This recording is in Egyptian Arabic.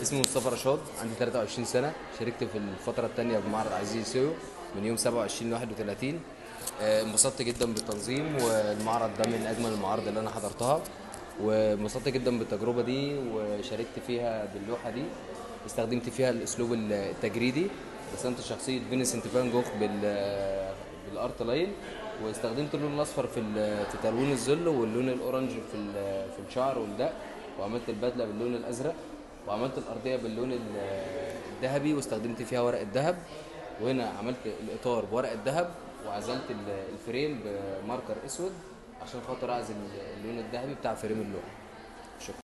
اسمي مصطفى رشاد عندي 23 سنة شاركت في الفترة الثانية بمعرض عزيزي سيو من يوم 27 ل 31 آه، انبسطت جدا بالتنظيم والمعرض ده من أجمل المعارض اللي أنا حضرتها وانبسطت جدا بالتجربة دي وشاركت فيها باللوحة دي استخدمت فيها الأسلوب التجريدي رسمت شخصية فينسنت فان جوخ بال بالارت لاين واستخدمت اللون الاصفر في ال- في تلوين الظل واللون الاورنج في ال- في الشعر والدق وعملت البدله باللون الازرق وعملت الارضيه باللون ال- الذهبي واستخدمت فيها ورق الذهب وهنا عملت الاطار بورق الذهب وعزلت ال- الفريم بماركر اسود عشان خاطر اعزل اللون الذهبي بتاع فريم اللوحه شكرا